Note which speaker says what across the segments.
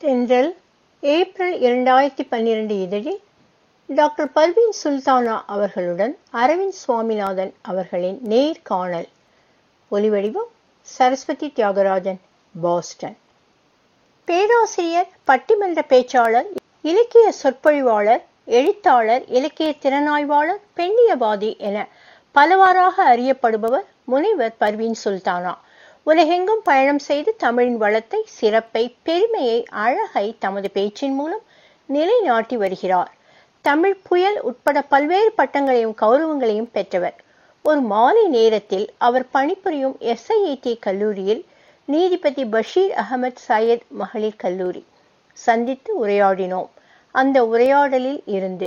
Speaker 1: தென்றல் ஏப்ரல் இரண்டாயிரத்தி பன்னிரண்டு இதழில் டாக்டர் பர்வீன் சுல்தானா அவர்களுடன் அரவிந்த் சுவாமிநாதன் அவர்களின் நேர்காணல் ஒலிவடிவம் சரஸ்வதி தியாகராஜன் பாஸ்டன் பேராசிரியர் பட்டிமன்ற பேச்சாளர் இலக்கிய சொற்பொழிவாளர் எழுத்தாளர் இலக்கிய திறனாய்வாளர் பெண்ணியவாதி என பலவாறாக அறியப்படுபவர் முனைவர் பர்வீன் சுல்தானா உலகெங்கும் பயணம் செய்து தமிழின் வளத்தை சிறப்பை பெருமையை அழகை தமது பேச்சின் மூலம் நிலைநாட்டி வருகிறார் தமிழ் புயல் உட்பட பல்வேறு பட்டங்களையும் கௌரவங்களையும் பெற்றவர் ஒரு மாலை நேரத்தில் அவர் பணிபுரியும் எஸ்ஐஐடி கல்லூரியில் நீதிபதி பஷீர் அகமது சையத் மகளிர் கல்லூரி சந்தித்து உரையாடினோம் அந்த உரையாடலில் இருந்து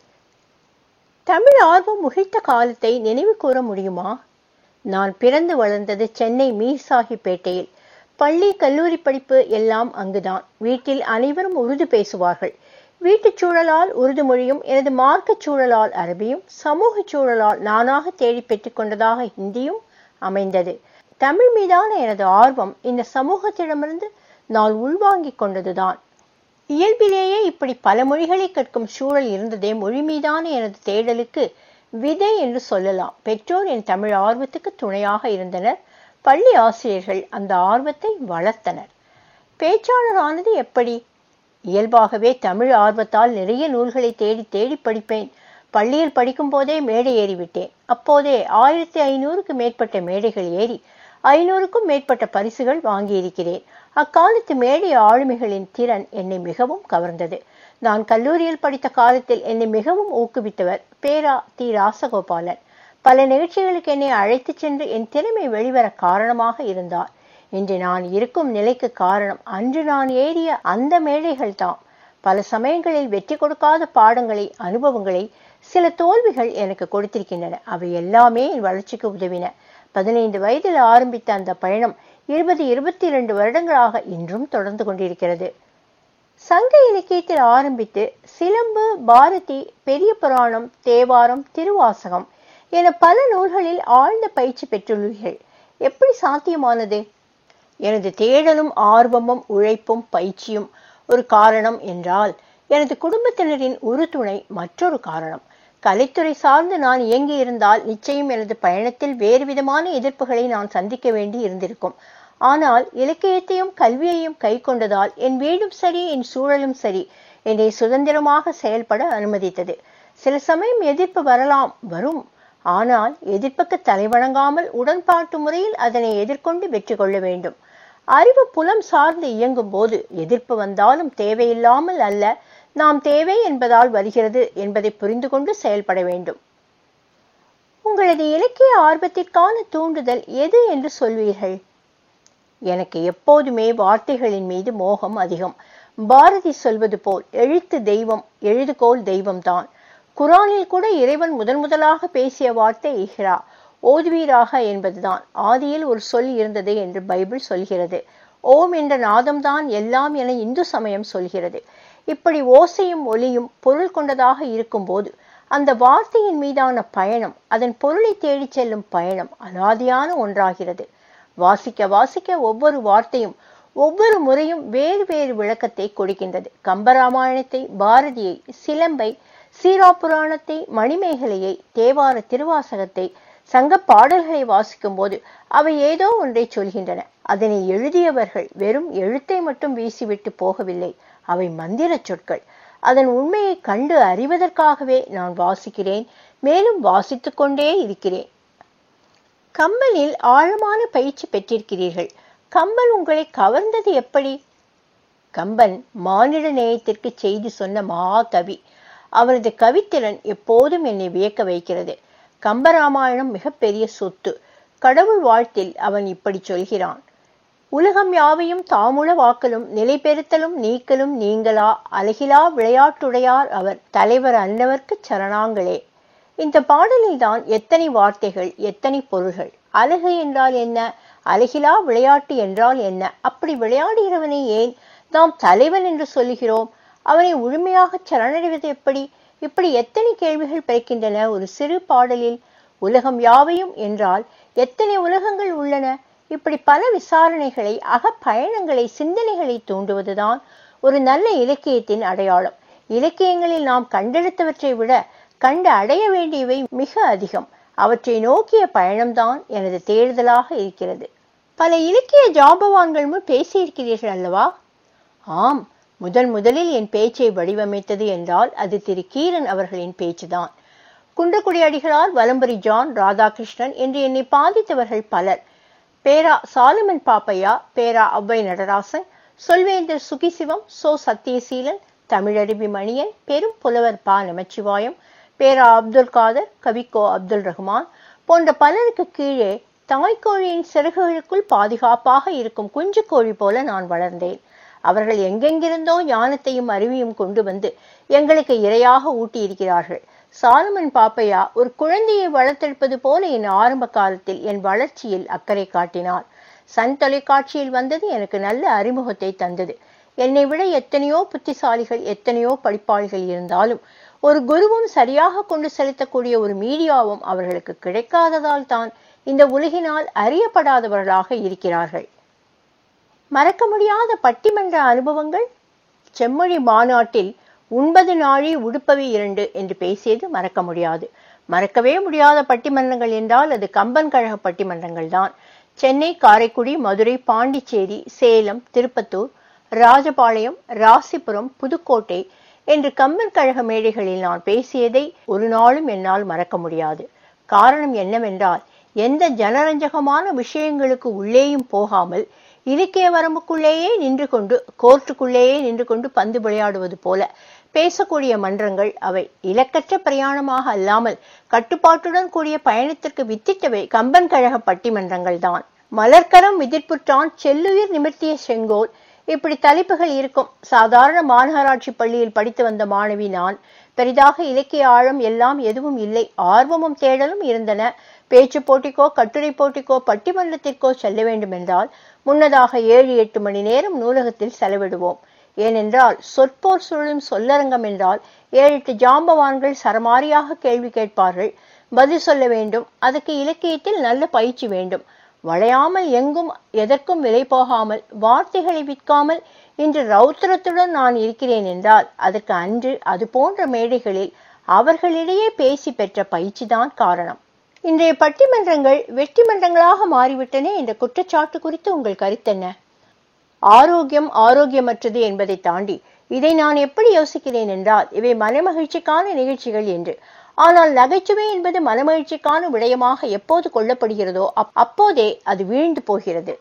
Speaker 1: தமிழ் ஆர்வம் முகிழ்த்த காலத்தை நினைவு கூற முடியுமா நான் பிறந்து வளர்ந்தது சென்னை மீர்சாஹிப்பேட்டையில் பள்ளி கல்லூரி படிப்பு எல்லாம் அங்குதான் வீட்டில் அனைவரும் உருது பேசுவார்கள் வீட்டுச் சூழலால் உருது மொழியும் எனது மார்க்கச் சூழலால் அரபியும் சமூக சூழலால் நானாக தேடி பெற்றுக்கொண்டதாக ஹிந்தியும் அமைந்தது தமிழ் மீதான எனது ஆர்வம் இந்த சமூகத்திடமிருந்து நான் உள்வாங்கிக் கொண்டதுதான் இயல்பிலேயே இப்படி பல மொழிகளை கற்கும் சூழல் இருந்ததே மொழி மீதான எனது தேடலுக்கு விதை என்று சொல்லலாம் பெற்றோர் என் தமிழ் ஆர்வத்துக்கு துணையாக இருந்தனர் பள்ளி ஆசிரியர்கள் அந்த ஆர்வத்தை வளர்த்தனர் பேச்சாளரானது எப்படி இயல்பாகவே தமிழ் ஆர்வத்தால் நிறைய நூல்களை தேடி தேடி படிப்பேன் பள்ளியில் படிக்கும் போதே மேடை ஏறிவிட்டேன் அப்போதே ஆயிரத்தி ஐநூறுக்கு மேற்பட்ட மேடைகள் ஏறி ஐநூறுக்கும் மேற்பட்ட பரிசுகள் வாங்கியிருக்கிறேன் அக்காலத்து மேடை ஆளுமைகளின் திறன் என்னை மிகவும் கவர்ந்தது நான் கல்லூரியில் படித்த காலத்தில் என்னை மிகவும் ஊக்குவித்தவர் பேரா தி ராசகோபாலன் பல நிகழ்ச்சிகளுக்கு என்னை அழைத்துச் சென்று என் திறமை வெளிவர காரணமாக இருந்தார் இன்று நான் இருக்கும் நிலைக்கு காரணம் அன்று நான் ஏறிய அந்த மேடைகள் தான் பல சமயங்களில் வெற்றி கொடுக்காத பாடங்களை அனுபவங்களை சில தோல்விகள் எனக்கு கொடுத்திருக்கின்றன அவை எல்லாமே என் வளர்ச்சிக்கு உதவின பதினைந்து வயதில் ஆரம்பித்த அந்த பயணம் இருபது இருபத்தி இரண்டு வருடங்களாக இன்றும் தொடர்ந்து கொண்டிருக்கிறது சங்க இலக்கியத்தில் ஆரம்பித்து சிலம்பு பாரதி பெரிய புராணம் தேவாரம் திருவாசகம் என பல நூல்களில் ஆழ்ந்த பயிற்சி பெற்றுள்ளீர்கள் எப்படி சாத்தியமானது எனது தேடலும் ஆர்வமும் உழைப்பும் பயிற்சியும் ஒரு காரணம் என்றால் எனது குடும்பத்தினரின் உறுதுணை மற்றொரு காரணம் கலைத்துறை சார்ந்து நான் இயங்கி இருந்தால் நிச்சயம் எனது பயணத்தில் வேறு விதமான எதிர்ப்புகளை நான் சந்திக்க வேண்டி இருந்திருக்கும் ஆனால் இலக்கியத்தையும் கல்வியையும் கை கொண்டதால் என் வீடும் சரி என் சூழலும் சரி என்னை சுதந்திரமாக செயல்பட அனுமதித்தது சில சமயம் எதிர்ப்பு வரலாம் வரும் ஆனால் எதிர்ப்புக்கு தலைவணங்காமல் உடன்பாட்டு முறையில் அதனை எதிர்கொண்டு வெற்றி கொள்ள வேண்டும் அறிவு புலம் சார்ந்து இயங்கும் போது எதிர்ப்பு வந்தாலும் தேவையில்லாமல் அல்ல நாம் தேவை என்பதால் வருகிறது என்பதை புரிந்து கொண்டு செயல்பட வேண்டும் உங்களது இலக்கிய ஆர்வத்திற்கான தூண்டுதல் எது என்று சொல்வீர்கள் எனக்கு எப்போதுமே வார்த்தைகளின் மீது மோகம் அதிகம் பாரதி சொல்வது போல் எழுத்து தெய்வம் எழுதுகோல் தெய்வம்தான் குரானில் கூட இறைவன் முதன் முதலாக பேசிய வார்த்தை இஹ்ரா ஓதுவீராக என்பதுதான் ஆதியில் ஒரு சொல் இருந்தது என்று பைபிள் சொல்கிறது ஓம் என்ற நாதம்தான் எல்லாம் என இந்து சமயம் சொல்கிறது இப்படி ஓசையும் ஒலியும் பொருள் கொண்டதாக இருக்கும்போது அந்த வார்த்தையின் மீதான பயணம் அதன் பொருளை தேடிச் செல்லும் பயணம் அலாதியான ஒன்றாகிறது வாசிக்க வாசிக்க ஒவ்வொரு வார்த்தையும் ஒவ்வொரு முறையும் வேறு வேறு விளக்கத்தை கொடுக்கின்றது கம்பராமாயணத்தை பாரதியை சிலம்பை சீரா புராணத்தை மணிமேகலையை தேவார திருவாசகத்தை சங்க பாடல்களை வாசிக்கும் போது அவை ஏதோ ஒன்றை சொல்கின்றன அதனை எழுதியவர்கள் வெறும் எழுத்தை மட்டும் வீசிவிட்டு போகவில்லை அவை மந்திர சொற்கள் அதன் உண்மையை கண்டு அறிவதற்காகவே நான் வாசிக்கிறேன் மேலும் வாசித்துக் கொண்டே இருக்கிறேன் கம்பனில் ஆழமான பயிற்சி பெற்றிருக்கிறீர்கள் கம்பன் உங்களை கவர்ந்தது எப்படி கம்பன் மானிட நேயத்திற்கு செய்தி சொன்ன மகா கவி அவரது கவித்திறன் எப்போதும் என்னை வியக்க வைக்கிறது கம்பராமாயணம் மிகப்பெரிய சொத்து கடவுள் வாழ்த்தில் அவன் இப்படி சொல்கிறான் உலகம் யாவையும் தாமுள வாக்கலும் நிலை பெறுத்தலும் நீக்கலும் நீங்களா அழகிலா விளையாட்டுடையார் அவர் தலைவர் அன்னவர்க்கு சரணாங்களே இந்த பாடலில் தான் எத்தனை வார்த்தைகள் எத்தனை பொருள்கள் அழகு என்றால் என்ன அழகிலா விளையாட்டு என்றால் என்ன அப்படி விளையாடுகிறவனை ஏன் நாம் தலைவன் என்று சொல்லுகிறோம் அவனை முழுமையாக சரணடைவது எப்படி இப்படி எத்தனை கேள்விகள் பிறக்கின்றன ஒரு சிறு பாடலில் உலகம் யாவையும் என்றால் எத்தனை உலகங்கள் உள்ளன இப்படி பல விசாரணைகளை அகப்பயணங்களை சிந்தனைகளை தூண்டுவதுதான் ஒரு நல்ல இலக்கியத்தின் அடையாளம் இலக்கியங்களில் நாம் கண்டெடுத்தவற்றை விட கண்டு அடைய வேண்டியவை மிக அதிகம் அவற்றை நோக்கிய பயணம்தான் எனது தேடுதலாக இருக்கிறது பல இலக்கிய ஜாம்பவான்கள் முன் பேசியிருக்கிறீர்கள் அல்லவா ஆம் முதன் முதலில் என் பேச்சை வடிவமைத்தது என்றால் அது திரு கீரன் அவர்களின் பேச்சுதான் குன்றக்குடி அடிகளார் வலம்புரி ஜான் ராதாகிருஷ்ணன் என்று என்னை பாதித்தவர்கள் பலர் பேரா சாலுமன் பாப்பையா பேரா அவ்வை நடராசன் சொல்வேந்தர் சுகிசிவம் சோ சத்தியசீலன் தமிழருவி மணியன் பெரும் புலவர் பா நமச்சிவாயம் பேரா அப்துல் காதர் கவிக்கோ அப்துல் ரஹ்மான் போன்ற பலருக்கு கீழே தாய்க்கோழியின் சிறகுகளுக்குள் பாதுகாப்பாக இருக்கும் குஞ்சு கோழி போல நான் வளர்ந்தேன் அவர்கள் எங்கெங்கிருந்தோ ஞானத்தையும் அறிவையும் கொண்டு வந்து எங்களுக்கு இரையாக ஊட்டி இருக்கிறார்கள் சாலமன் பாப்பையா ஒரு குழந்தையை வளர்த்தெடுப்பது போல என் ஆரம்ப காலத்தில் என் வளர்ச்சியில் அக்கறை காட்டினார் சன் தொலைக்காட்சியில் வந்தது எனக்கு நல்ல அறிமுகத்தை தந்தது என்னை விட எத்தனையோ புத்திசாலிகள் எத்தனையோ படிப்பாளிகள் இருந்தாலும் ஒரு குருவும் சரியாக கொண்டு செலுத்தக்கூடிய ஒரு மீடியாவும் அவர்களுக்கு கிடைக்காததால் தான் இந்த உலகினால் அறியப்படாதவர்களாக இருக்கிறார்கள் மறக்க முடியாத பட்டிமன்ற அனுபவங்கள் செம்மொழி மாநாட்டில் உண்பது நாழி உடுப்பவை இரண்டு என்று பேசியது மறக்க முடியாது மறக்கவே முடியாத பட்டிமன்றங்கள் என்றால் அது கம்பன் கழக பட்டிமன்றங்கள் தான் சென்னை காரைக்குடி மதுரை பாண்டிச்சேரி சேலம் திருப்பத்தூர் ராஜபாளையம் ராசிபுரம் புதுக்கோட்டை என்று கம்பன் கழக மேடைகளில் நான் பேசியதை ஒரு நாளும் என்னால் மறக்க முடியாது காரணம் என்னவென்றால் எந்த ஜனரஞ்சகமான விஷயங்களுக்கு உள்ளேயும் போகாமல் இலக்கிய வரம்புக்குள்ளேயே நின்று கொண்டு கோர்ட்டுக்குள்ளேயே நின்று கொண்டு பந்து விளையாடுவது போல பேசக்கூடிய மன்றங்கள் அவை இலக்கற்ற பிரயாணமாக அல்லாமல் கட்டுப்பாட்டுடன் கூடிய பயணத்திற்கு வித்திட்டவை கம்பன் கழக பட்டிமன்றங்கள் தான் மலர்கரம் விதிர்ப்புற்றான் செல்லுயிர் நிமிர்த்திய செங்கோல் இப்படி தலைப்புகள் இருக்கும் சாதாரண மாநகராட்சி பள்ளியில் படித்து வந்த மாணவி நான் பெரிதாக இலக்கிய ஆழம் எல்லாம் எதுவும் இல்லை ஆர்வமும் தேடலும் இருந்தன பேச்சு போட்டிக்கோ கட்டுரை போட்டிக்கோ பட்டிமன்றத்திற்கோ செல்ல வேண்டும் என்றால் முன்னதாக ஏழு எட்டு மணி நேரம் நூலகத்தில் செலவிடுவோம் ஏனென்றால் சொற்போர் சுழலும் சொல்லரங்கம் என்றால் ஏழு எட்டு ஜாம்பவான்கள் சரமாரியாக கேள்வி கேட்பார்கள் பதில் சொல்ல வேண்டும் அதுக்கு இலக்கியத்தில் நல்ல பயிற்சி வேண்டும் வளையாமல் எங்கும் எதற்கும் விலை போகாமல் வார்த்தைகளை விற்காமல் இன்று ரௌத்திரத்துடன் நான் இருக்கிறேன் என்றால் அதற்கு அன்று அது போன்ற மேடைகளில் அவர்களிடையே பேசி பெற்ற பயிற்சிதான் காரணம் இன்றைய பட்டிமன்றங்கள் வெற்றி மன்றங்களாக மாறிவிட்டன என்ற குற்றச்சாட்டு குறித்து உங்கள் கருத்தென்ன ஆரோக்கியம் ஆரோக்கியமற்றது என்பதை தாண்டி இதை நான் எப்படி யோசிக்கிறேன் என்றால் இவை மனமகிழ்ச்சிக்கான நிகழ்ச்சிகள் என்று ஆனால் நகைச்சுவை என்பது மனமகிழ்ச்சிக்கான விடயமாக எப்போது கொள்ளப்படுகிறதோ அப்போதே அது வீழ்ந்து போகிறது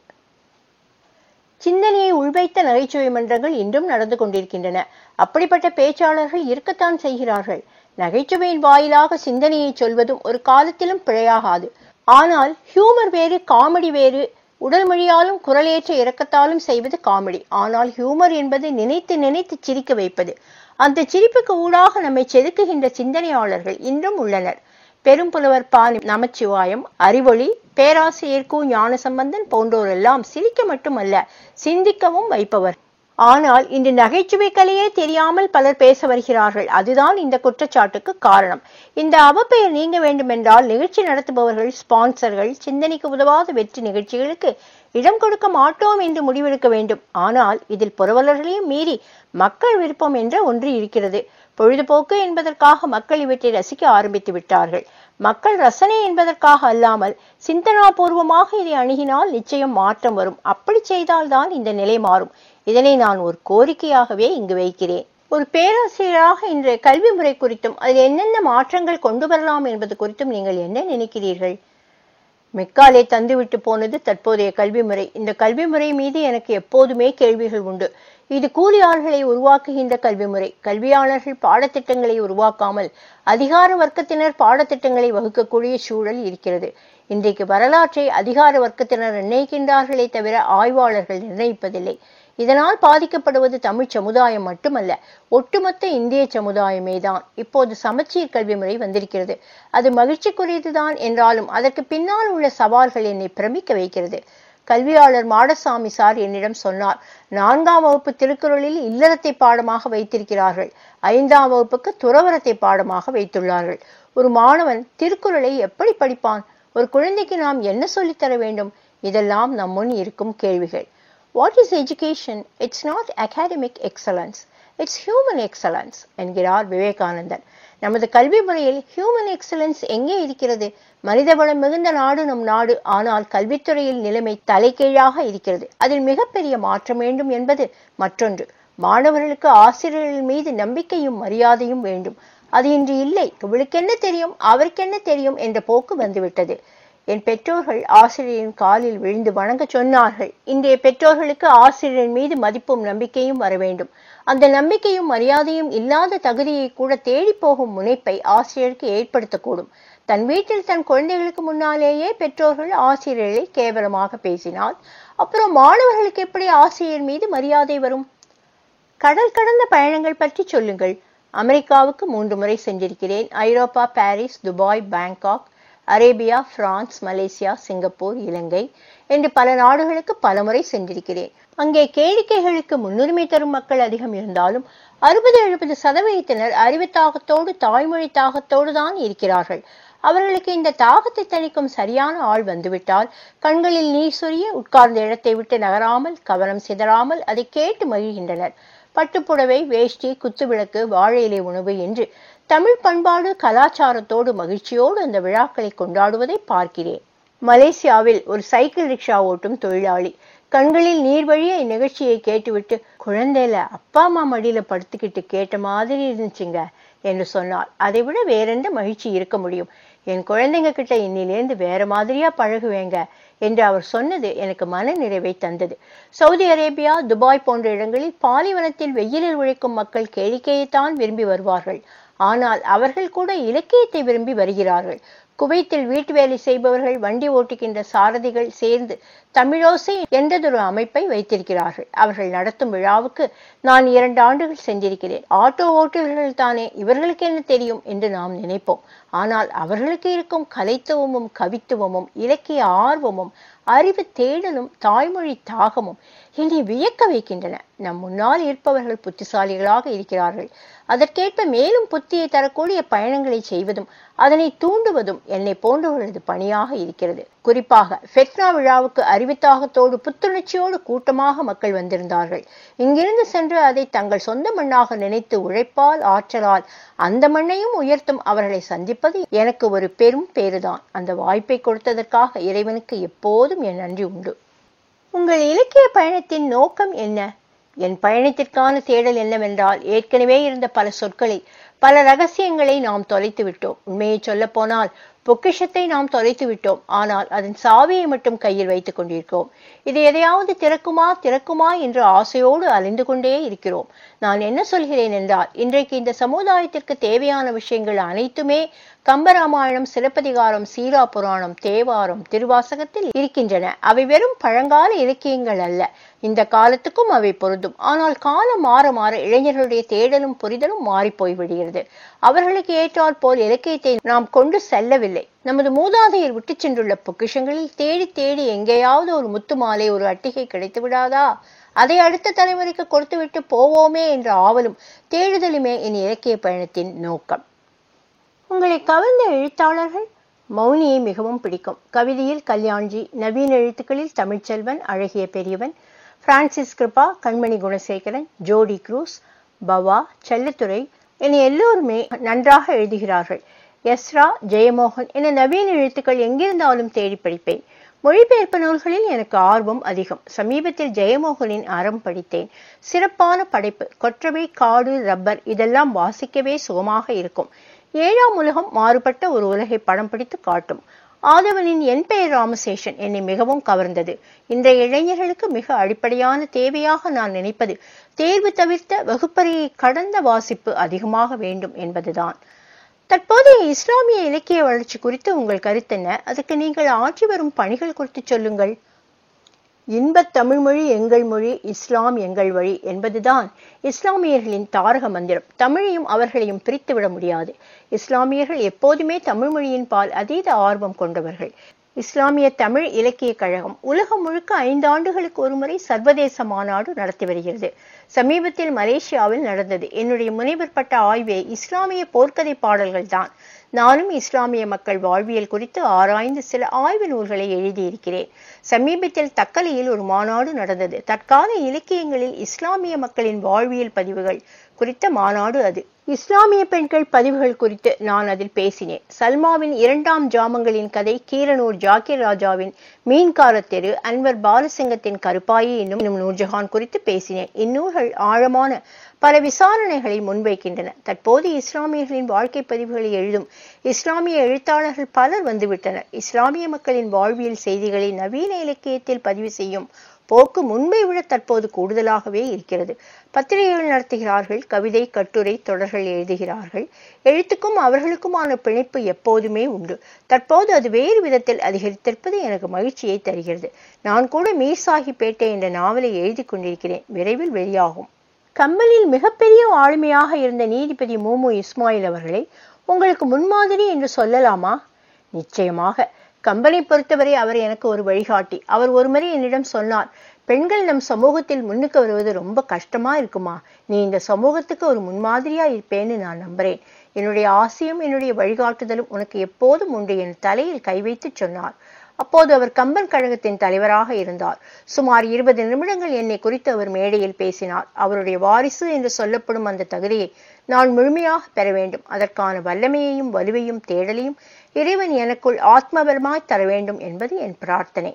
Speaker 1: சிந்தனையை உள்வைத்த நகைச்சுவை மன்றங்கள் இன்றும் நடந்து கொண்டிருக்கின்றன அப்படிப்பட்ட பேச்சாளர்கள் இருக்கத்தான் செய்கிறார்கள் நகைச்சுவையின் வாயிலாக சிந்தனையை சொல்வதும் ஒரு காலத்திலும் பிழையாகாது ஆனால் ஹியூமர் வேறு காமெடி வேறு உடல் மொழியாலும் குரலேற்ற இறக்கத்தாலும் செய்வது காமெடி ஆனால் ஹியூமர் என்பது நினைத்து நினைத்து சிரிக்க வைப்பது அந்த சிரிப்புக்கு ஊடாக நம்மை செதுக்குகின்ற சிந்தனையாளர்கள் இன்றும் உள்ளனர் பெரும் புலவர் பா நமச்சிவாயம் அறிவொளி பேராசிரியர் கு ஞானசம்பந்தன் போன்றோரெல்லாம் சிரிக்க மட்டுமல்ல சிந்திக்கவும் வைப்பவர் ஆனால் இன்று நகைச்சுவை கலையே தெரியாமல் பலர் பேச வருகிறார்கள் அதுதான் இந்த குற்றச்சாட்டுக்கு காரணம் இந்த அவப்பெயர் நீங்க வேண்டுமென்றால் நிகழ்ச்சி நடத்துபவர்கள் ஸ்பான்சர்கள் சிந்தனைக்கு உதவாத வெற்றி நிகழ்ச்சிகளுக்கு இடம் கொடுக்க மாட்டோம் என்று முடிவெடுக்க வேண்டும் ஆனால் இதில் புரவலர்களையும் மீறி மக்கள் விருப்பம் என்ற ஒன்று இருக்கிறது பொழுதுபோக்கு என்பதற்காக மக்கள் இவற்றை ரசிக்க ஆரம்பித்து விட்டார்கள் மக்கள் ரசனை என்பதற்காக அல்லாமல் சிந்தனாபூர்வமாக இதை அணுகினால் நிச்சயம் மாற்றம் வரும் அப்படி செய்தால்தான் இந்த நிலை மாறும் இதனை நான் ஒரு கோரிக்கையாகவே இங்கு வைக்கிறேன் ஒரு பேராசிரியராக இன்றைய கல்வி முறை குறித்தும் அதில் என்னென்ன மாற்றங்கள் கொண்டு வரலாம் என்பது குறித்தும் நீங்கள் என்ன நினைக்கிறீர்கள் மெக்காலே தந்துவிட்டு போனது தற்போதைய கல்வி முறை இந்த கல்வி முறை மீது எனக்கு எப்போதுமே கேள்விகள் உண்டு இது கூலி ஆள்களை உருவாக்குகின்ற கல்வி முறை கல்வியாளர்கள் பாடத்திட்டங்களை உருவாக்காமல் அதிகார வர்க்கத்தினர் பாடத்திட்டங்களை வகுக்கக்கூடிய சூழல் இருக்கிறது இன்றைக்கு வரலாற்றை அதிகார வர்க்கத்தினர் நிர்ணயிக்கின்றார்களே தவிர ஆய்வாளர்கள் நிர்ணயிப்பதில்லை இதனால் பாதிக்கப்படுவது தமிழ் சமுதாயம் மட்டுமல்ல ஒட்டுமொத்த இந்திய சமுதாயமே தான் இப்போது சமச்சீர் கல்வி முறை வந்திருக்கிறது அது மகிழ்ச்சிக்குரியதுதான் என்றாலும் அதற்கு பின்னால் உள்ள சவால்கள் என்னை பிரமிக்க வைக்கிறது கல்வியாளர் மாடசாமி சார் என்னிடம் சொன்னார் நான்காம் வகுப்பு திருக்குறளில் இல்லறத்தை பாடமாக வைத்திருக்கிறார்கள் ஐந்தாம் வகுப்புக்கு துறவரத்தை பாடமாக வைத்துள்ளார்கள் ஒரு மாணவன் திருக்குறளை எப்படி படிப்பான் ஒரு குழந்தைக்கு நாம் என்ன சொல்லித்தர வேண்டும் இதெல்லாம் நம் முன் இருக்கும் கேள்விகள் what is education it's not academic excellence it's human excellence என்கிறார் விவேகானந்தர் நமது கல்வி முறையில் ஹியூமன் எக்ஸலன்ஸ் எங்கே இருக்கிறது மனிதவளம் மிகுந்த நாடு நம் நாடு ஆனால் கல்வித்துறையில் நிலைமை தலைகீழாக இருக்கிறது அதில் மிகப்பெரிய மாற்றம் வேண்டும் என்பது மற்றொன்று மாணவர்களுக்கு ஆசிரியர்கள் மீது நம்பிக்கையும் மரியாதையும் வேண்டும் அது இன்று இல்லை இவளுக்கு என்ன தெரியும் அவருக்கு என்ன தெரியும் என்ற போக்கு வந்துவிட்டது என் பெற்றோர்கள் ஆசிரியரின் காலில் விழுந்து வணங்க சொன்னார்கள் இன்றைய பெற்றோர்களுக்கு ஆசிரியரின் மீது மதிப்பும் நம்பிக்கையும் வர வேண்டும் அந்த நம்பிக்கையும் மரியாதையும் இல்லாத தகுதியை கூட தேடி போகும் முனைப்பை ஆசிரியருக்கு ஏற்படுத்தக்கூடும் தன் வீட்டில் தன் குழந்தைகளுக்கு முன்னாலேயே பெற்றோர்கள் ஆசிரியர்களை கேவலமாக பேசினால் அப்புறம் மாணவர்களுக்கு எப்படி ஆசிரியர் மீது மரியாதை வரும் கடல் கடந்த பயணங்கள் பற்றி சொல்லுங்கள் அமெரிக்காவுக்கு மூன்று முறை சென்றிருக்கிறேன் Europe Paris Dubai Bangkok Arabia France Malaysia Singapore Ilangai என்று பல நாடுகளுக்கு பலமுறை சென்றிருக்கிறேன் அங்கே கேளிக்கைகளுக்கு முன்னுரிமை தரும் மக்கள் அதிகம் இருந்தாலும் அறுபது எழுபது சதவீதத்தினர் அறிவு தாகத்தோடு தாய்மொழி தாகத்தோடு தான் இருக்கிறார்கள் அவர்களுக்கு இந்த தாகத்தை தணிக்கும் சரியான ஆள் வந்துவிட்டால் கண்களில் நீர் சொரிய உட்கார்ந்த இடத்தை விட்டு நகராமல் கவனம் சிதறாமல் அதை கேட்டு மகிழ்கின்றனர் பட்டுப்புடவை வேஷ்டி குத்துவிளக்கு வாழை இலை உணவு என்று தமிழ் பண்பாடு கலாச்சாரத்தோடு மகிழ்ச்சியோடு அந்த விழாக்களை கொண்டாடுவதை பார்க்கிறேன் மலேசியாவில் ஒரு சைக்கிள் ரிக்ஷா ஓட்டும் தொழிலாளி கண்களில் நீர் வழிய இந்நிகழ்ச்சியை கேட்டுவிட்டு குழந்தையில அப்பா அம்மா மடியில படுத்துக்கிட்டு கேட்ட மாதிரி இருந்துச்சுங்க என்று சொன்னார் அதை விட வேறெந்த மகிழ்ச்சி இருக்க முடியும் என் குழந்தைங்க கிட்ட இன்னிலேருந்து வேற மாதிரியா பழகுவேங்க என்று அவர் சொன்னது எனக்கு மன நிறைவை தந்தது சவுதி அரேபியா துபாய் போன்ற இடங்களில் பாலைவனத்தில் வெயிலில் உழைக்கும் மக்கள் கேளிக்கையைத்தான் விரும்பி வருவார்கள் ஆனால் அவர்கள் கூட இலக்கியத்தை விரும்பி வருகிறார்கள் குவைத்தில் வீட்டு வேலை செய்பவர்கள் வண்டி ஓட்டுகின்ற சாரதிகள் சேர்ந்து தமிழோசை என்றதொரு அமைப்பை வைத்திருக்கிறார்கள் அவர்கள் நடத்தும் விழாவுக்கு நான் இரண்டு ஆண்டுகள் சென்றிருக்கிறேன் ஆட்டோ ஓட்டுநர்கள் தானே இவர்களுக்கு என்ன தெரியும் என்று நாம் நினைப்போம் ஆனால் அவர்களுக்கு இருக்கும் கலைத்துவமும் கவித்துவமும் இலக்கிய ஆர்வமும் அறிவு தேடலும் தாய்மொழி தாகமும் என்னை வியக்க வைக்கின்றன நம் முன்னால் இருப்பவர்கள் புத்திசாலிகளாக இருக்கிறார்கள் அதற்கேற்ப மேலும் புத்தியை தரக்கூடிய பயணங்களை செய்வதும் அதனை தூண்டுவதும் என்னை போன்றவர்களது பணியாக இருக்கிறது குறிப்பாக ஃபெட்னா விழாவுக்கு அறிவித்தாகத்தோடு புத்துணர்ச்சியோடு கூட்டமாக மக்கள் வந்திருந்தார்கள் இங்கிருந்து சென்று அதை தங்கள் சொந்த மண்ணாக நினைத்து உழைப்பால் ஆற்றலால் அந்த மண்ணையும் உயர்த்தும் அவர்களை சந்திப்பது எனக்கு ஒரு பெரும் பேறுதான் அந்த வாய்ப்பை கொடுத்ததற்காக இறைவனுக்கு எப்போதும் என் நன்றி உண்டு உங்கள் இலக்கிய பயணத்தின் நோக்கம் என்ன என் பயணத்திற்கான தேடல் என்னவென்றால் ஏற்கனவே இருந்த பல சொற்களை பல ரகசியங்களை நாம் தொலைத்து விட்டோம் உண்மையை சொல்ல போனால் பொக்கிஷத்தை நாம் தொலைத்து விட்டோம் ஆனால் அதன் சாவியை மட்டும் கையில் வைத்துக் கொண்டிருக்கிறோம் இது எதையாவது திறக்குமா திறக்குமா என்று ஆசையோடு அலைந்து கொண்டே இருக்கிறோம் நான் என்ன சொல்கிறேன் என்றால் இன்றைக்கு இந்த சமுதாயத்திற்கு தேவையான விஷயங்கள் அனைத்துமே கம்பராமாயணம் சிலப்பதிகாரம் சீரா புராணம் தேவாரம் திருவாசகத்தில் இருக்கின்றன அவை வெறும் பழங்கால இலக்கியங்கள் அல்ல இந்த காலத்துக்கும் அவை பொருந்தும் ஆனால் காலம் மாற மாற இளைஞர்களுடைய தேடலும் புரிதலும் மாறி போய்விடுகிறது அவர்களுக்கு ஏற்றால் போல் இலக்கியத்தை நாம் கொண்டு செல்லவில்லை நமது மூதாதையர் விட்டு சென்றுள்ள பொக்கிஷங்களில் தேடி தேடி எங்கேயாவது ஒரு முத்து மாலை ஒரு அட்டிகை கிடைத்து விடாதா அதை அடுத்த தலைமுறைக்கு கொடுத்துவிட்டு போவோமே என்ற ஆவலும் தேடுதலுமே என் இலக்கிய பயணத்தின் நோக்கம் உங்களை கவர்ந்த எழுத்தாளர்கள் மௌனியை மிகவும் பிடிக்கும் கவிதையில் கல்யாண்ஜி நவீன எழுத்துக்களில் தமிழ்ச்செல்வன் அழகிய பெரியவன் பிரான்சிஸ் கிருபா கண்மணி குணசேகரன் ஜோடி குரூஸ் பவா செல்லத்துறை என எல்லோருமே நன்றாக எழுதுகிறார்கள் எஸ்ரா ஜெயமோகன் என நவீன எழுத்துக்கள் எங்கிருந்தாலும் தேடி படிப்பேன் மொழிபெயர்ப்பு நூல்களில் எனக்கு ஆர்வம் அதிகம் சமீபத்தில் ஜெயமோகனின் அறம் படித்தேன் சிறப்பான படைப்பு கொற்றவை காடு ரப்பர் இதெல்லாம் வாசிக்கவே சுகமாக இருக்கும் ஏழாம் உலகம் மாறுபட்ட ஒரு உலகை படம் பிடித்து காட்டும் ஆதவனின் என் பெயர் ராமசேஷன் என்னை மிகவும் கவர்ந்தது இன்றைய இளைஞர்களுக்கு மிக அடிப்படையான தேவையாக நான் நினைப்பது தேர்வு தவிர்த்த வகுப்பறையை கடந்த வாசிப்பு அதிகமாக வேண்டும் என்பதுதான் தற்போதைய இஸ்லாமிய இலக்கிய வளர்ச்சி குறித்து உங்கள் கருத்தென்ன அதுக்கு நீங்கள் ஆற்றி வரும் பணிகள் குறித்து சொல்லுங்கள் இன்பத் தமிழ்மொழி எங்கள் மொழி இஸ்லாம் எங்கள் வழி என்பதுதான் இஸ்லாமியர்களின் தாரக மந்திரம் தமிழையும் அவர்களையும் பிரித்துவிட முடியாது இஸ்லாமியர்கள் எப்போதுமே தமிழ் மொழியின் பால் அதீத ஆர்வம் கொண்டவர்கள் இஸ்லாமிய தமிழ் இலக்கிய கழகம் உலகம் முழுக்க ஐந்து ஆண்டுகளுக்கு ஒருமுறை சர்வதேச மாநாடு நடத்தி வருகிறது சமீபத்தில் மலேசியாவில் நடந்தது என்னுடைய முனைவர் பட்ட ஆய்வே இஸ்லாமிய போர்க்கதை பாடல்கள் தான் நானும் இஸ்லாமிய மக்கள் வாழ்வியல் குறித்து ஆராய்ந்து சில ஆய்வு நூல்களை எழுதியிருக்கிறேன் சமீபத்தில் தக்கலையில் ஒரு மாநாடு நடந்தது தற்கால இலக்கியங்களில் இஸ்லாமிய மக்களின் வாழ்வியல் பதிவுகள் குறித்த மாநாடு அது இஸ்லாமிய பெண்கள் பதிவுகள் குறித்து நான் அதில் பேசினேன் சல்மாவின் இரண்டாம் ஜாமங்களின் கதை கீரனூர் ஜாக்கிர் ராஜாவின் மீன்கார தெரு அன்வர் பாலசிங்கத்தின் கருப்பாயி என்னும் என்னும் நூர்ஜஹான் குறித்து பேசினேன் இந்நூல்கள் ஆழமான பல விசாரணைகளை முன்வைக்கின்றன தற்போது இஸ்லாமியர்களின் வாழ்க்கை பதிவுகளை எழுதும் இஸ்லாமிய எழுத்தாளர்கள் பலர் வந்துவிட்டனர் இஸ்லாமிய மக்களின் வாழ்வியல் செய்திகளை நவீன இலக்கியத்தில் பதிவு செய்யும் போக்கு முன்பை விட தற்போது கூடுதலாகவே இருக்கிறது பத்திரிகைகள் நடத்துகிறார்கள் கவிதை கட்டுரை தொடர்கள் எழுதுகிறார்கள் எழுத்துக்கும் அவர்களுக்குமான பிணைப்பு எப்போதுமே உண்டு தற்போது அது வேறு விதத்தில் அதிகரித்திருப்பது எனக்கு மகிழ்ச்சியை தருகிறது நான் கூட மீர் சாஹிப் பேட்டை என்ற நாவலை எழுதி கொண்டிருக்கிறேன் விரைவில் வெளியாகும் கம்பனில் மிகப்பெரிய ஆளுமையாக இருந்த நீதிபதி மூமு இஸ்மாயில் அவர்களை உங்களுக்கு முன்மாதிரி என்று சொல்லலாமா நிச்சயமாக கம்பனை பொறுத்தவரை அவர் எனக்கு ஒரு வழிகாட்டி அவர் ஒருமுறை என்னிடம் சொன்னார் பெண்கள் நம் சமூகத்தில் முன்னுக்கு வருவது ரொம்ப கஷ்டமா இருக்குமா நீ இந்த சமூகத்துக்கு ஒரு முன்மாதிரியா இருப்பேன்னு நான் நம்புறேன் என்னுடைய ஆசையும் என்னுடைய வழிகாட்டுதலும் உனக்கு எப்போதும் உண்டு என் தலையில் கை வைத்து சொன்னார் அப்போது அவர் கம்பன் கழகத்தின் தலைவராக இருந்தார் சுமார் இருபது நிமிடங்கள் என்னை குறித்து அவர் மேடையில் பேசினார் அவருடைய வாரிசு என்று சொல்லப்படும் அந்த தகுதியை நான் முழுமையாக பெற வேண்டும் அதற்கான வல்லமையையும் வலுவையும் தேடலையும் இறைவன் எனக்குள் ஆத்மபலமாய் தர வேண்டும் என்பது என் பிரார்த்தனை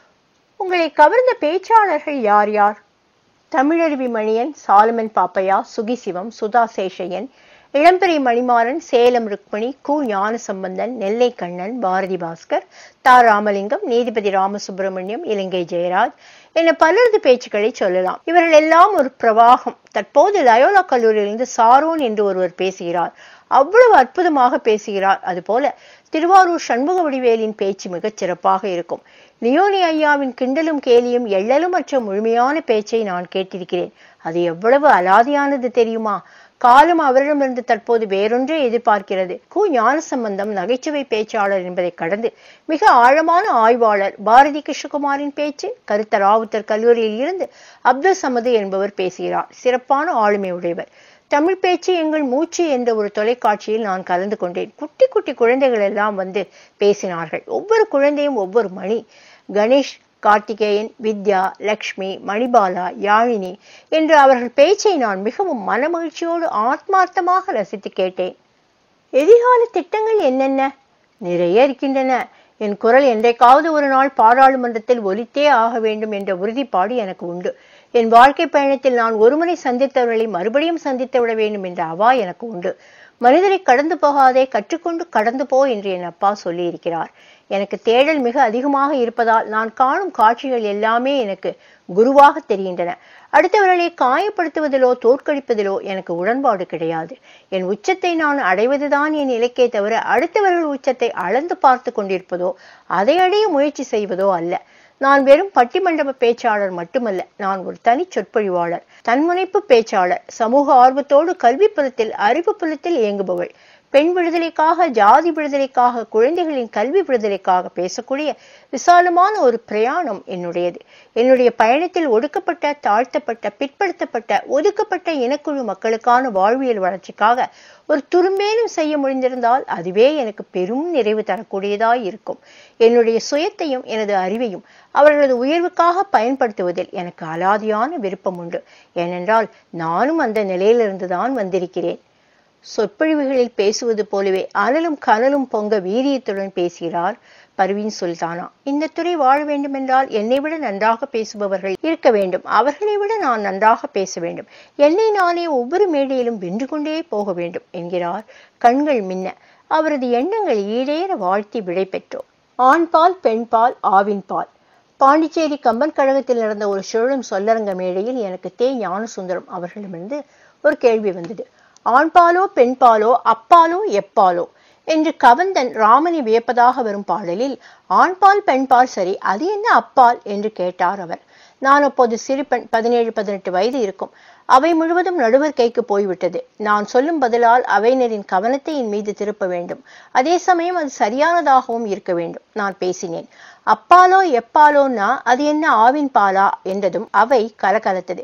Speaker 1: உங்களை கவர்ந்த பேச்சாளர்கள் யார் யார் தமிழருவி மணியன் சாலமன் பாப்பையா சுகிசிவம் சுதா சேஷையன் இளம்பெரிய மணிமாறன் சேலம் ருக்மணி கு ஞானசம்பந்தன் நெல்லை கண்ணன் பாரதி பாஸ்கர் தா ராமலிங்கம் நீதிபதி ராமசுப்பிரமணியம் இலங்கை ஜெயராஜ் என பலரது பேச்சுக்களை சொல்லலாம் இவர்கள் எல்லாம் ஒரு பிரவாகம் தற்போது லயோலா கல்லூரியிலிருந்து சாரோன் என்று ஒருவர் பேசுகிறார் அவ்வளவு அற்புதமாக பேசுகிறார் அதுபோல திருவாரூர் சண்முக வடிவேலின் பேச்சு மிகச் சிறப்பாக இருக்கும் லியோனி ஐயாவின் கிண்டலும் கேலியும் எள்ளலும் அற்ற முழுமையான பேச்சை நான் கேட்டிருக்கிறேன் அது எவ்வளவு அலாதியானது தெரியுமா காலம் அவரிடமிருந்து தற்போது வேறொன்றே எதிர்பார்க்கிறது கு ஞானசம்பந்தம் நகைச்சுவை பேச்சாளர் என்பதை கடந்து மிக ஆழமான ஆய்வாளர் பாரதி கிருஷ்ணகுமாரின் பேச்சு கருத்த ராவுத்தர் கல்லூரியில் இருந்து அப்துல் சமது என்பவர் பேசுகிறார் சிறப்பான ஆளுமை உடையவர் தமிழ் பேச்சு எங்கள் மூச்சு என்ற ஒரு தொலைக்காட்சியில் நான் கலந்து கொண்டேன் குட்டி குட்டி குழந்தைகள் எல்லாம் வந்து பேசினார்கள் ஒவ்வொரு குழந்தையும் ஒவ்வொரு மணி கணேஷ் கார்த்திகேயன் வித்யா லக்ஷ்மி மணிபாலா யாழினி என்று அவர்கள் பேச்சை நான் மிகவும் மனமகிழ்ச்சியோடு ஆத்மார்த்தமாக ரசித்து கேட்டேன் எதிர்கால திட்டங்கள் என்னென்ன நிறைய இருக்கின்றன என் குரல் என்றைக்காவது ஒரு நாள் பாராளுமன்றத்தில் ஒலித்தே ஆக வேண்டும் என்ற உறுதிப்பாடு எனக்கு உண்டு என் வாழ்க்கை பயணத்தில் நான் ஒருமுறை சந்தித்தவர்களை மறுபடியும் சந்தித்து விட வேண்டும் என்ற அவா எனக்கு உண்டு மனிதரை கடந்து போகாதே கற்றுக்கொண்டு கடந்து போ என்று என் அப்பா சொல்லியிருக்கிறார் எனக்கு தேடல் மிக அதிகமாக இருப்பதால் நான் காணும் காட்சிகள் எல்லாமே எனக்கு குருவாக தெரிகின்றன அடுத்தவர்களை காயப்படுத்துவதிலோ தோற்கடிப்பதிலோ எனக்கு உடன்பாடு கிடையாது என் உச்சத்தை நான் அடைவதுதான் என் இலக்கே தவிர அடுத்தவர்கள் உச்சத்தை அளந்து பார்த்து கொண்டிருப்பதோ அதை அடைய முயற்சி செய்வதோ அல்ல நான் வெறும் பட்டிமண்டப பேச்சாளர் மட்டுமல்ல நான் ஒரு தனி சொற்பொழிவாளர் தன்முனைப்பு பேச்சாளர் சமூக ஆர்வத்தோடு கல்வி புலத்தில் அறிவு புலத்தில் இயங்குபவள் பெண் விடுதலைக்காக ஜாதி விடுதலைக்காக குழந்தைகளின் கல்வி விடுதலைக்காக பேசக்கூடிய விசாலமான ஒரு பிரயாணம் என்னுடையது என்னுடைய பயணத்தில் ஒடுக்கப்பட்ட தாழ்த்தப்பட்ட பிற்படுத்தப்பட்ட ஒதுக்கப்பட்ட இனக்குழு மக்களுக்கான வாழ்வியல் வளர்ச்சிக்காக ஒரு துரும்பேனும் செய்ய முடிந்திருந்தால் அதுவே எனக்கு பெரும் நிறைவு தரக்கூடியதாய் இருக்கும் என்னுடைய சுயத்தையும் எனது அறிவையும் அவர்களது உயர்வுக்காக பயன்படுத்துவதில் எனக்கு அலாதியான விருப்பம் உண்டு ஏனென்றால் நானும் அந்த நிலையிலிருந்துதான் வந்திருக்கிறேன் சொற்பொழிவுகளில் பேசுவது போலவே அனலும் கனலும் பொங்க வீரியத்துடன் பேசுகிறார் பர்வீன் சுல்தானா இந்த துறை வாழ வேண்டுமென்றால் என்னை விட நன்றாக பேசுபவர்கள் இருக்க வேண்டும் அவர்களை விட நான் நன்றாக பேச வேண்டும் என்னை நானே ஒவ்வொரு மேடையிலும் வென்று கொண்டே போக வேண்டும் என்கிறார் கண்கள் மின்ன அவரது எண்ணங்கள் ஈடேற வாழ்த்தி விடை பெற்றோம் ஆண்பால் பெண்பால் ஆவின் பால் பாண்டிச்சேரி கம்பன் கழகத்தில் நடந்த ஒரு சுழலும் சொல்லரங்க மேடையில் எனக்கு தே ஞானசுந்தரம் அவர்களிடமிருந்து ஒரு கேள்வி வந்தது ஆண்பாலோ பெண்பாலோ அப்பாலோ எப்பாலோ என்று கவந்தன் ராமனை வியப்பதாக வரும் பாடலில் ஆண்பால் பெண்பால் சரி அது என்ன அப்பால் என்று கேட்டார் அவர் நான் அப்போது சிறுபெண் பதினேழு பதினெட்டு வயது இருக்கும் அவை முழுவதும் நடுவர் கைக்கு போய்விட்டது நான் சொல்லும் பதிலால் அவையினரின் கவனத்தை என் மீது திருப்ப வேண்டும் அதே சமயம் அது சரியானதாகவும் இருக்க வேண்டும் நான் பேசினேன் அப்பாலோ எப்பாலோன்னா அது என்ன ஆவின் பாலா என்றதும் அவை கலகலத்தது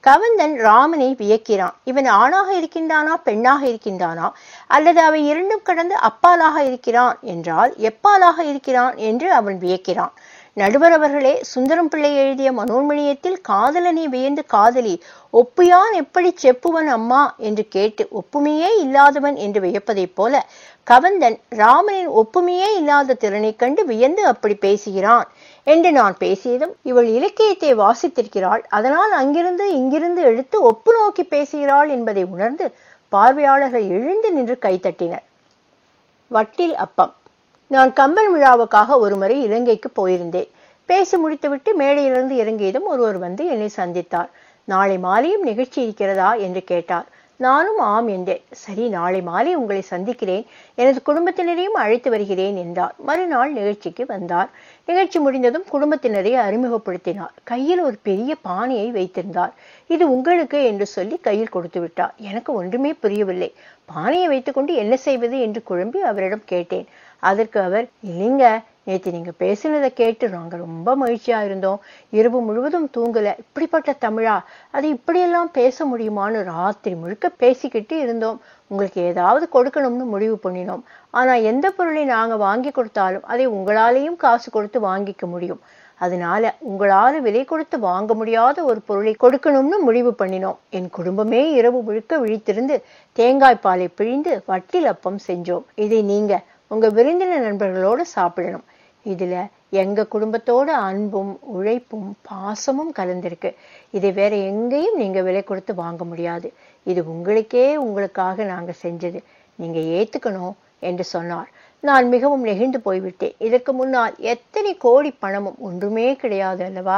Speaker 1: கவந்தன் ராமனை வியக்கிறான் இவன் ஆணாக இருக்கின்றானா பெண்ணாக இருக்கின்றானா அல்லது அவை இரண்டும் கடந்து அப்பாலாக இருக்கிறான் என்றால் எப்பாலாக இருக்கிறான் என்று அவன் வியக்கிறான் நடுவர் அவர்களே சுந்தரம் பிள்ளை எழுதிய மனோன்மணியத்தில் காதலனை வியந்து காதலி ஒப்புயான் எப்படி செப்புவன் அம்மா என்று கேட்டு ஒப்புமையே இல்லாதவன் என்று வியப்பதைப் போல கவந்தன் ராமனின் ஒப்புமையே இல்லாத திறனைக் கண்டு வியந்து அப்படி பேசுகிறான் என்று நான் பேசியதும் இவள் இலக்கியத்தை வாசித்திருக்கிறாள் அதனால் அங்கிருந்து இங்கிருந்து எடுத்து ஒப்பு நோக்கி பேசுகிறாள் என்பதை உணர்ந்து பார்வையாளர்கள் எழுந்து நின்று கைத்தட்டினர் வட்டில் அப்பம் நான் கம்பன் விழாவுக்காக ஒருமுறை இலங்கைக்கு போயிருந்தேன் பேசி முடித்துவிட்டு மேடையிலிருந்து இறங்கியதும் ஒருவர் வந்து என்னை சந்தித்தார் நாளை மாலையும் நிகழ்ச்சி இருக்கிறதா என்று கேட்டார் நானும் ஆம் என்றேன் சரி நாளை மாலை உங்களை சந்திக்கிறேன் எனது குடும்பத்தினரையும் அழைத்து வருகிறேன் என்றார் மறுநாள் நிகழ்ச்சிக்கு வந்தார் நிகழ்ச்சி முடிந்ததும் குடும்பத்தினரை அறிமுகப்படுத்தினார் கையில் ஒரு பெரிய பானையை வைத்திருந்தார் இது உங்களுக்கு என்று சொல்லி கையில் கொடுத்து விட்டார் எனக்கு ஒன்றுமே புரியவில்லை பானையை வைத்துக்கொண்டு என்ன செய்வது என்று குழம்பி அவரிடம் கேட்டேன் அதற்கு அவர் இல்லைங்க நேற்று நீங்க பேசினதை கேட்டு நாங்க ரொம்ப மகிழ்ச்சியா இருந்தோம் இரவு முழுவதும் தூங்கல இப்படிப்பட்ட தமிழா அது இப்படியெல்லாம் பேச முடியுமான்னு ராத்திரி முழுக்க பேசிக்கிட்டு இருந்தோம் உங்களுக்கு ஏதாவது கொடுக்கணும்னு முடிவு பண்ணினோம் ஆனா எந்த பொருளை நாங்க வாங்கி கொடுத்தாலும் அதை உங்களாலேயும் காசு கொடுத்து வாங்கிக்க முடியும் அதனால உங்களால விலை கொடுத்து வாங்க முடியாத ஒரு பொருளை கொடுக்கணும்னு முடிவு பண்ணினோம் என் குடும்பமே இரவு முழுக்க விழித்திருந்து தேங்காய் பாலை பிழிந்து வட்டில் அப்பம் செஞ்சோம் இதை நீங்க உங்க விருந்தினர் நண்பர்களோட சாப்பிடணும் இதுல எங்க குடும்பத்தோட அன்பும் உழைப்பும் பாசமும் கலந்திருக்கு இதை வேற எங்கேயும் நீங்க விலை கொடுத்து வாங்க முடியாது இது உங்களுக்கே உங்களுக்காக நாங்க செஞ்சது நீங்க ஏத்துக்கணும் என்று சொன்னார் நான் மிகவும் நெகிழ்ந்து போய்விட்டேன் இதற்கு முன்னால் எத்தனை கோடி பணமும் ஒன்றுமே கிடையாது அல்லவா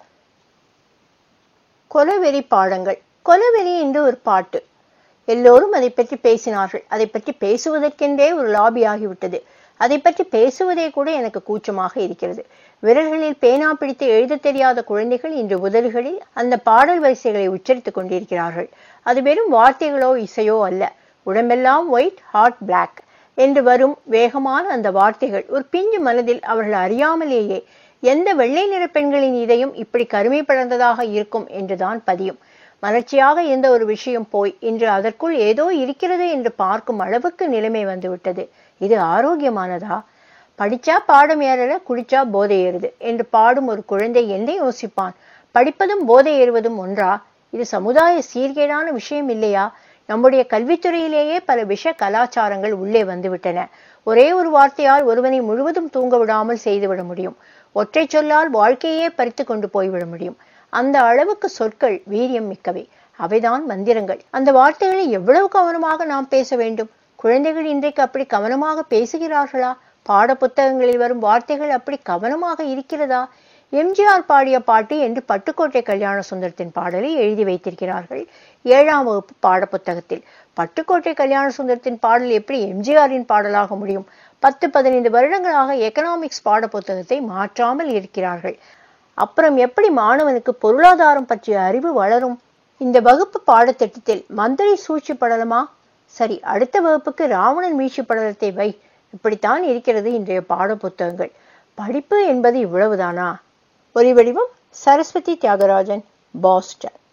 Speaker 1: கொலவெறி பாடங்கள் கொலவெறி என்று ஒரு பாட்டு எல்லோரும் அதை பற்றி பேசினார்கள் அதை பற்றி பேசுவதற்கென்றே ஒரு லாபி ஆகிவிட்டது அதை பற்றி பேசுவதே கூட எனக்கு கூச்சமாக இருக்கிறது விரல்களில் பேனா பிடித்து எழுத தெரியாத குழந்தைகள் இன்று உதடுகளில் அந்த பாடல் வரிசைகளை உச்சரித்துக் கொண்டிருக்கிறார்கள் அது வெறும் வார்த்தைகளோ இசையோ அல்ல உடம்பெல்லாம் ஒயிட் ஹாட் பிளாக் என்று வரும் வேகமான அந்த வார்த்தைகள் ஒரு பிஞ்சு மனதில் அவர்கள் அறியாமலேயே எந்த வெள்ளை நிற பெண்களின் இதயம் இப்படி கருமை படர்ந்ததாக இருக்கும் என்றுதான் பதியும் மலர்ச்சியாக இருந்த ஒரு விஷயம் போய் இன்று அதற்குள் ஏதோ இருக்கிறது என்று பார்க்கும் அளவுக்கு நிலைமை வந்துவிட்டது இது ஆரோக்கியமானதா படிச்சா பாடம் ஏறல குடிச்சா போதை ஏறுது என்று பாடும் ஒரு குழந்தை என்ன யோசிப்பான் படிப்பதும் போதை ஏறுவதும் ஒன்றா இது சமுதாய சீர்கேடான விஷயம் இல்லையா நம்முடைய கல்வித்துறையிலேயே பல விஷ கலாச்சாரங்கள் உள்ளே வந்துவிட்டன ஒரே ஒரு வார்த்தையால் ஒருவனை முழுவதும் தூங்க விடாமல் செய்துவிட முடியும் ஒற்றை சொல்லால் வாழ்க்கையே பறித்து கொண்டு போய்விட முடியும் அந்த அளவுக்கு சொற்கள் வீரியம் மிக்கவை அவைதான் மந்திரங்கள் அந்த வார்த்தைகளை எவ்வளவு கவனமாக நாம் பேச வேண்டும் குழந்தைகள் இன்றைக்கு அப்படி கவனமாக பேசுகிறார்களா பாட புத்தகங்களில் வரும் வார்த்தைகள் அப்படி கவனமாக இருக்கிறதா எம்ஜிஆர் பாடிய பாட்டு என்று பட்டுக்கோட்டை கல்யாண சுந்தரத்தின் பாடலை எழுதி வைத்திருக்கிறார்கள் ஏழாம் வகுப்பு பாட புத்தகத்தில் பட்டுக்கோட்டை கல்யாண சுந்தரத்தின் பாடல் எப்படி எம்ஜிஆரின் பாடலாக முடியும் பத்து பதினைந்து வருடங்களாக எக்கனாமிக்ஸ் பாட புத்தகத்தை மாற்றாமல் இருக்கிறார்கள் அப்புறம் எப்படி மாணவனுக்கு பொருளாதாரம் பற்றிய அறிவு வளரும் இந்த வகுப்பு பாடத்திட்டத்தில் மந்திரி சூழ்ச்சி படலமா சரி அடுத்த வகுப்புக்கு ராவணன் மீட்சி படலத்தை வை இப்படித்தான் இருக்கிறது இன்றைய பாட புத்தகங்கள் படிப்பு என்பது இவ்வளவுதானா ஒலி வடிவம் சரஸ்வதி தியாகராஜன் பாஸ்டன்